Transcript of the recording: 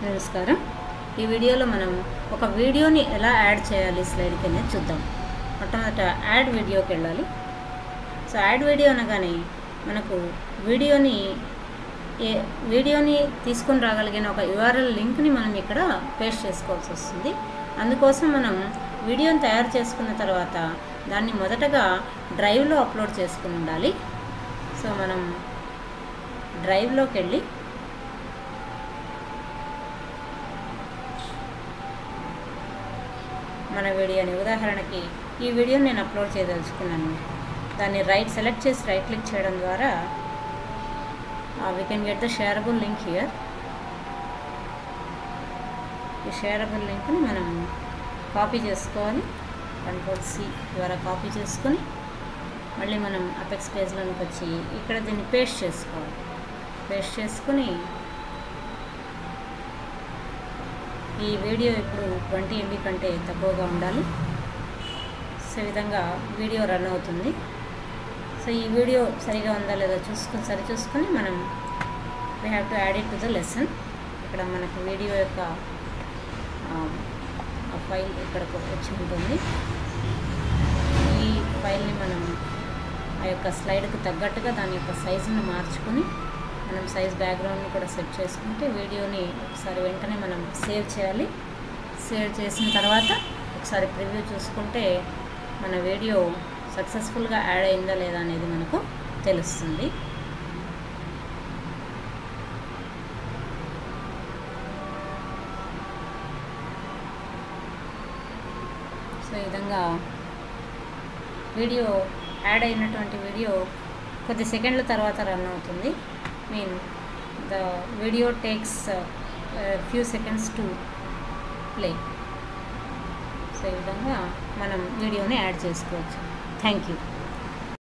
నమస్కారం ఈ వీడియోలో మనం ఒక వీడియోని ఎలా యాడ్ చేయాలి స్లైడ్కి అనేది చూద్దాం మొట్టమొదట యాడ్ వీడియోకి వెళ్ళాలి సో యాడ్ వీడియో అనగానే మనకు వీడియోని ఏ వీడియోని తీసుకొని రాగలిగిన ఒక యూఆర్ఎల్ లింక్ని మనం ఇక్కడ పేస్ట్ చేసుకోవాల్సి వస్తుంది అందుకోసం మనం వీడియోని తయారు చేసుకున్న తర్వాత దాన్ని మొదటగా డ్రైవ్లో అప్లోడ్ చేసుకుని ఉండాలి సో మనం డ్రైవ్లోకి వెళ్ళి మన వీడియోని ఉదాహరణకి ఈ వీడియోని నేను అప్లోడ్ చేయదలుచుకున్నాను దాన్ని రైట్ సెలెక్ట్ చేసి రైట్ క్లిక్ చేయడం ద్వారా we can get the shareable link here ఈ షేరబుల్ లింక్ని మనం కాపీ చేసుకోవాలి కంట్రోల్ సి ద్వారా కాపీ చేసుకొని మళ్ళీ మనం అపెక్స్ పేజ్లోకి వచ్చి ఇక్కడ దీన్ని పేస్ట్ చేసుకోవాలి పేస్ట్ చేసుకుని ఈ వీడియో ఇప్పుడు ట్వంటీ ఎంబీ కంటే తక్కువగా ఉండాలి సో ఈ విధంగా వీడియో రన్ అవుతుంది సో ఈ వీడియో సరిగా ఉందా లేదా చూసుకుని సరి చూసుకొని మనం we have to add it to the lesson ఇక్కడ మనకు వీడియో యొక్క ఫైల్ ఇక్కడకు వచ్చి ఉంటుంది ఈ ఫైల్ని మనం ఆ యొక్క స్లైడ్కి తగ్గట్టుగా దాని యొక్క సైజుని మార్చుకొని మనం సైజ్ బ్యాక్గ్రౌండ్ని కూడా సెట్ చేసుకుంటే వీడియోని ఒకసారి వెంటనే మనం సేవ్ చేయాలి సేవ్ చేసిన తర్వాత ఒకసారి ప్రివ్యూ చూసుకుంటే మన వీడియో సక్సెస్ఫుల్గా యాడ్ అయిందా లేదా అనేది మనకు తెలుస్తుంది సో ఈ విధంగా వీడియో యాడ్ అయినటువంటి వీడియో కొద్ది సెకండ్ల తర్వాత రన్ అవుతుంది mean the video takes few seconds to play so ఈ విధంగా మనం వీడియోని యాడ్ చేసుకోవచ్చు థ్యాంక్ యూ